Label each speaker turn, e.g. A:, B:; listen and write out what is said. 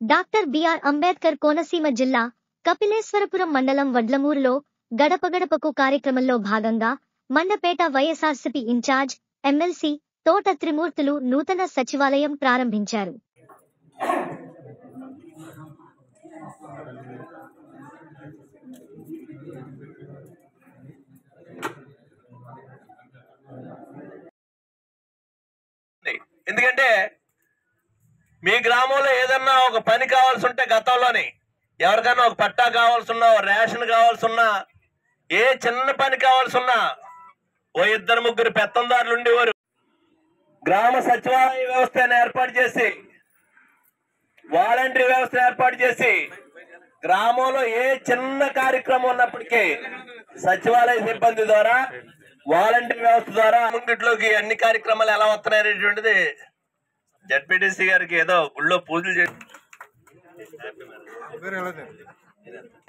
A: Doctor BR Ambedkar Konaseema జిల్లా కపిలేశ్వరపురం మండలం వడ్లమూరులో గడప గడపకు కార్యక్రమంలో భాగంగా మండపేట వైఎస్ఆర్సీపీ ఇన్ఛార్జ్ ఎమ్మెల్సీ తోట త్రిమూర్తులు నూతన సచివాలయం ప్రారంభించారు
B: ఉంది. ఎందుకంటే మీ గ్రామంలో ఏదన్నా ఒక పని కావాల్సి ఉంటే గతంలోని ఎవరికైనా ఒక పట్టా కావాల్సి ఉన్నా ఓ రేషన్ కావాల్సి ఉన్నా ఏ చిన్న పని కావాల్సి ఉన్నా ఓ ఇద్దరు ముగ్గురు పెత్తందారులు ఉండేవారు గ్రామ సచివాలయ వ్యవస్థను ఏర్పాటు చేసి వాలంటరీ వ్యవస్థ ఏర్పాటు చేసి గ్రామంలో ఏ చిన్న కార్యక్రమం ఉన్నప్పటికీ సచివాలయ సిబ్బంది ద్వారా వాలంటరీ వ్యవస్థ ద్వారా ముంగిట్లోకి అన్ని కార్యక్రమాలు ఎలా వస్తున్నాయనేటువంటిది జడ్పీటీసీ గారికి ఏదో గుళ్ళో పూజలు చేసి
C: ಬೇರೆ ಹೇಳೋದೇ